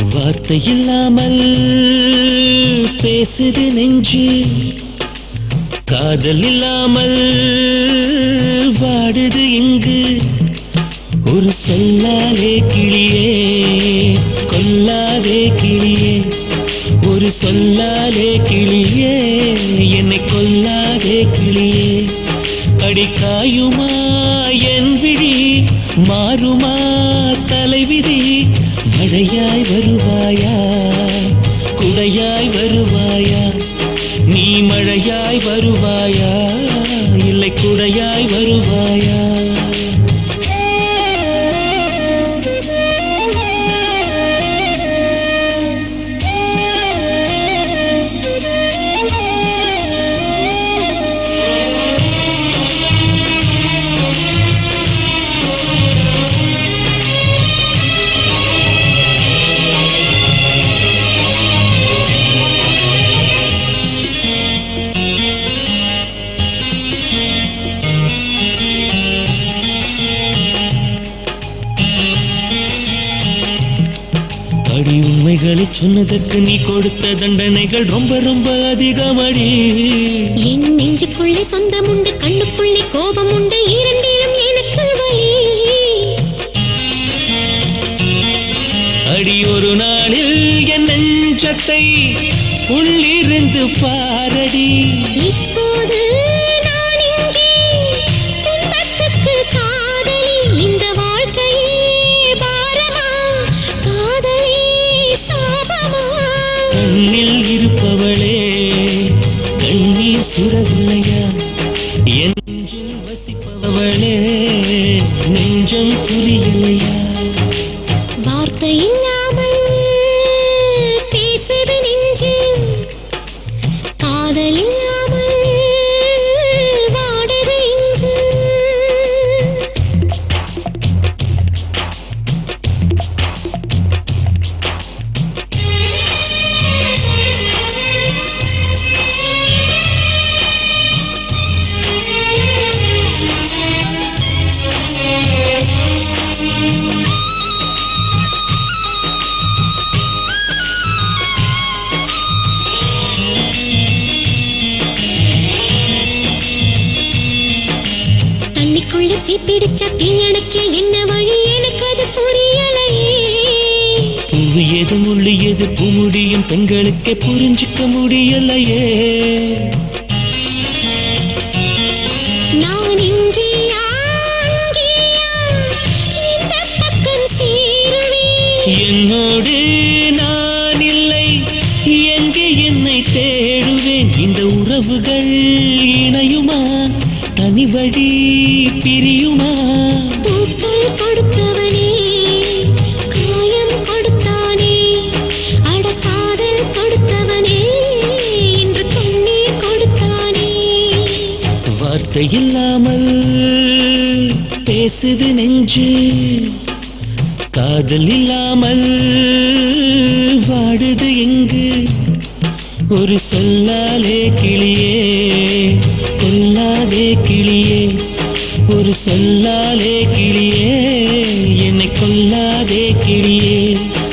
வார்த்தை இல்லாமல் பேசுது நெஞ்சு காதல் இல்லாமல் வாடுது இங்கு ஒரு சொல்லாலே கிளியே கொல்லாதே கிளியே ஒரு சொல்லாலே கிளியே என்னை கொல்லாதே கிளியே அடிக்காயுமா என் விழி மாறுமா தலைவிதி மழையாய் வருவாயா குடையாய் வருவாயா நீ மழையாய் வருவாயா இல்லை குடையாய் வருவாயா அடி உண்மைகளை சொன்னதற்கு நீ கொடுத்த தண்டனைகள் ரொம்ப ரொம்ப அதிகமடி என் நெஞ்சுக்குள்ளே சொந்தம் உண்டு கண்ணுக்குள்ளே கோபம் உண்டு இரண்டிலும் எனக்கு வலி அடி ஒரு நாளில் என் நெஞ்சத்தை உள்ளிருந்து பாரடி இப்போது நான் இங்கே துன்பத்துக்கு காதலி இந்த வாழ்க்கையே பாரமா காதலி சாபமா கண்ணில் இருப்பவளே கண்ணீர் சுடவில்லையா என் நெஞ்சில் வசிப்பவளே நெஞ்சம் புரியலையா வார்த்தை இல்லாமல் பேசுது நெஞ்சு காதல் இல்லாமல் வாடுது இங்கு தண்ணிக்குள்ள தீ பிடிச்ச தீயணைக்க என்ன வழி எனக்கு அது புரியலையே புவியது முள்ளியது பூமுடியும் பெண்களுக்கே புரிஞ்சுக்க முடியலையே நான் இங்கேயா அங்கேயா இந்த பக்கம் சேருவேன் என்னோடு நான் இல்லை எங்கே என்னை தேடுவேன் இந்த உறவுகள் இணையுமா தனி வழி பிரியுமா பூக்கள் கொடுத்தவனே காயம் கொடுத்தானே அட காதல் கொடுத்தவனே இன்று கண்ணீர் கொடுத்தானே வார்த்தை இல்லாமல் பேசுது நெஞ்சு காதல் இல்லாமல் வாடுது எங்கு ஒரு சொல்லாலே கிளியே கொல்லாதே கிளியே ஒரு சொல்லாலே கிளியே என்னை கொல்லாதே கிளியே